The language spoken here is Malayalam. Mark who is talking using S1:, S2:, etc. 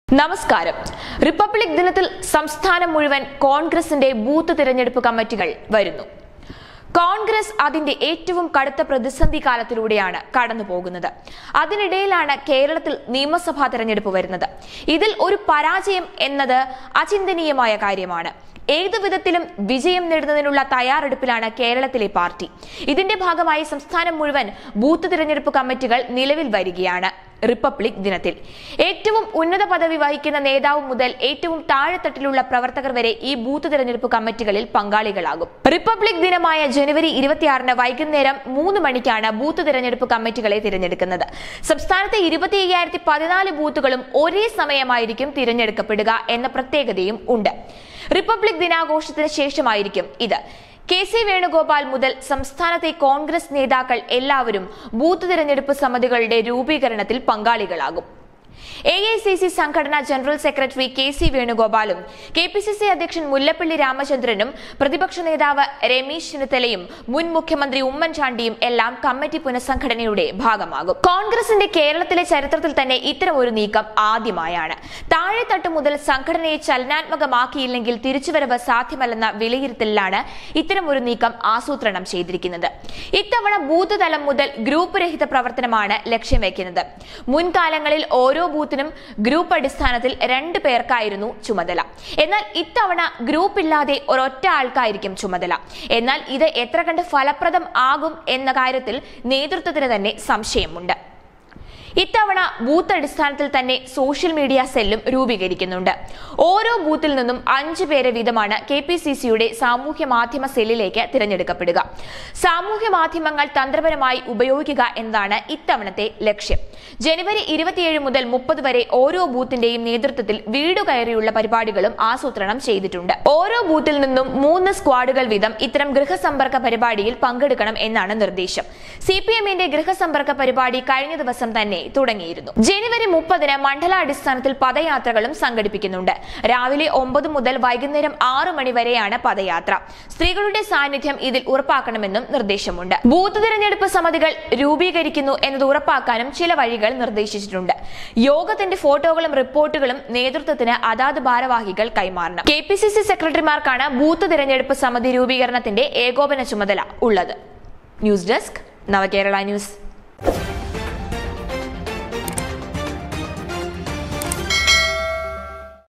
S1: നമസ്കാരം റിപ്പബ്ലിക് ദിനത്തിൽ സംസ്ഥാനം മുഴുവൻ കോൺഗ്രസിന്റെ ബൂത്ത് തിരഞ്ഞെടുപ്പ് കമ്മിറ്റികൾ വരുന്നു കോൺഗ്രസ് അതിന്റെ ഏറ്റവും കടുത്ത പ്രതിസന്ധി കാലത്തിലൂടെയാണ് കടന്നു പോകുന്നത് അതിനിടയിലാണ് കേരളത്തിൽ നിയമസഭാ തെരഞ്ഞെടുപ്പ് വരുന്നത് ഇതിൽ ഒരു പരാജയം എന്നത് അചിന്തനീയമായ കാര്യമാണ് ഏതു വിധത്തിലും വിജയം നേടുന്നതിനുള്ള തയ്യാറെടുപ്പിലാണ് കേരളത്തിലെ പാർട്ടി ഇതിന്റെ ഭാഗമായി സംസ്ഥാനം മുഴുവൻ ബൂത്ത് തിരഞ്ഞെടുപ്പ് കമ്മിറ്റികൾ നിലവിൽ വരികയാണ് റിപ്പബ്ലിക് ദിനത്തിൽ ഏറ്റവും ഉന്നത പദവി വഹിക്കുന്ന നേതാവ് മുതൽ ഏറ്റവും താഴെത്തട്ടിലുള്ള പ്രവർത്തകർ വരെ ഈ ബൂത്ത് തിരഞ്ഞെടുപ്പ് കമ്മിറ്റികളിൽ പങ്കാളികളാകും റിപ്പബ്ലിക് ദിനമായ ജനുവരി ഇരുപത്തിയാറിന് വൈകുന്നേരം മൂന്ന് മണിക്കാണ് ബൂത്ത് തിരഞ്ഞെടുപ്പ് കമ്മിറ്റികളെ തിരഞ്ഞെടുക്കുന്നത് സംസ്ഥാനത്തെ ഇരുപത്തി അയ്യായിരത്തി പതിനാല് ബൂത്തുകളും ഒരേ സമയമായിരിക്കും തിരഞ്ഞെടുക്കപ്പെടുക എന്ന പ്രത്യേകതയും ഉണ്ട് റിപ്പബ്ലിക് ദിനാഘോഷത്തിന് ശേഷമായിരിക്കും ഇത് കെ സി വേണുഗോപാൽ മുതൽ സംസ്ഥാനത്തെ കോൺഗ്രസ് നേതാക്കൾ എല്ലാവരും ബൂത്ത് തിരഞ്ഞെടുപ്പ് സമിതികളുടെ രൂപീകരണത്തിൽ പങ്കാളികളാകും എ ഐ സി സി സംഘടനാ ജനറൽ സെക്രട്ടറി കെ സി വേണുഗോപാലും കെ പി സി സി അധ്യക്ഷൻ മുല്ലപ്പള്ളി രാമചന്ദ്രനും പ്രതിപക്ഷ നേതാവ് രമേശ് ചെന്നിത്തലയും മുൻ മുഖ്യമന്ത്രി ഉമ്മൻചാണ്ടിയും എല്ലാം കമ്മിറ്റി പുനഃസംഘടനയുടെ ഭാഗമാകും കോൺഗ്രസിന്റെ കേരളത്തിലെ ചരിത്രത്തിൽ തന്നെ ഇത്തരം ഒരു നീക്കം ആദ്യമായാണ് താഴെത്തട്ട് മുതൽ സംഘടനയെ ചലനാത്മകമാക്കിയില്ലെങ്കിൽ തിരിച്ചുവരവ് സാധ്യമല്ലെന്ന വിലയിരുത്തലിലാണ് ഇത്തരം ഒരു നീക്കം ആസൂത്രണം ചെയ്തിരിക്കുന്നത് ഇത്തവണ ബൂത്ത് തലം മുതൽ ഗ്രൂപ്പ് രഹിത പ്രവർത്തനമാണ് ലക്ഷ്യം വെക്കുന്നത് മുൻകാലങ്ങളിൽ ഓരോ ബൂത്തിനും ഗ്രൂപ്പ് അടിസ്ഥാനത്തിൽ രണ്ട് പേർക്കായിരുന്നു ചുമതല എന്നാൽ ഇത്തവണ ഗ്രൂപ്പ് ഇല്ലാതെ ഒരൊറ്റ ആൾക്കായിരിക്കും ചുമതല എന്നാൽ ഇത് എത്ര കണ്ട് ഫലപ്രദം ആകും എന്ന കാര്യത്തിൽ നേതൃത്വത്തിന് തന്നെ സംശയമുണ്ട് ഇത്തവണ ബൂത്ത് അടിസ്ഥാനത്തിൽ തന്നെ സോഷ്യൽ മീഡിയ സെല്ലും രൂപീകരിക്കുന്നുണ്ട് ഓരോ ബൂത്തിൽ നിന്നും അഞ്ചു പേരെ വീതമാണ് കെ പി സി സിയുടെ സാമൂഹ്യ മാധ്യമ സെല്ലിലേക്ക് തിരഞ്ഞെടുക്കപ്പെടുക സാമൂഹ്യ മാധ്യമങ്ങൾ തന്ത്രപരമായി ഉപയോഗിക്കുക എന്നതാണ് ഇത്തവണത്തെ ലക്ഷ്യം ജനുവരി ഇരുപത്തിയേഴ് മുതൽ മുപ്പത് വരെ ഓരോ ബൂത്തിന്റെയും നേതൃത്വത്തിൽ വീടു കയറിയുള്ള പരിപാടികളും ആസൂത്രണം ചെയ്തിട്ടുണ്ട് ഓരോ ബൂത്തിൽ നിന്നും മൂന്ന് സ്ക്വാഡുകൾ വീതം ഇത്തരം ഗൃഹസമ്പർക്ക പരിപാടിയിൽ പങ്കെടുക്കണം എന്നാണ് നിർദ്ദേശം സി പി എമ്മിന്റെ ഗൃഹസമ്പർക്ക പരിപാടി കഴിഞ്ഞ ദിവസം തന്നെ തുടങ്ങിയിരുന്നു ജനുവരി മുപ്പതിന് മണ്ഡലാടിസ്ഥാനത്തിൽ പദയാത്രകളും സംഘടിപ്പിക്കുന്നുണ്ട് രാവിലെ ഒമ്പത് മുതൽ വൈകുന്നേരം ആറു മണി വരെയാണ് പദയാത്ര സ്ത്രീകളുടെ സാന്നിധ്യം ഇതിൽ ഉറപ്പാക്കണമെന്നും നിർദ്ദേശമുണ്ട് ബൂത്ത് തിരഞ്ഞെടുപ്പ് സമിതികൾ രൂപീകരിക്കുന്നു എന്നത് ഉറപ്പാക്കാനും ചില വഴികൾ നിർദ്ദേശിച്ചിട്ടുണ്ട് യോഗത്തിന്റെ ഫോട്ടോകളും റിപ്പോർട്ടുകളും നേതൃത്വത്തിന് അതാത് ഭാരവാഹികൾ കൈമാറണം കെ പി സി സി സെക്രട്ടറിമാർക്കാണ് ബൂത്ത് തിരഞ്ഞെടുപ്പ് സമിതി രൂപീകരണത്തിന്റെ ഏകോപന ചുമതല ഉള്ളത് ന്യൂസ് ഡെസ്ക് നവകേരള ന്യൂസ്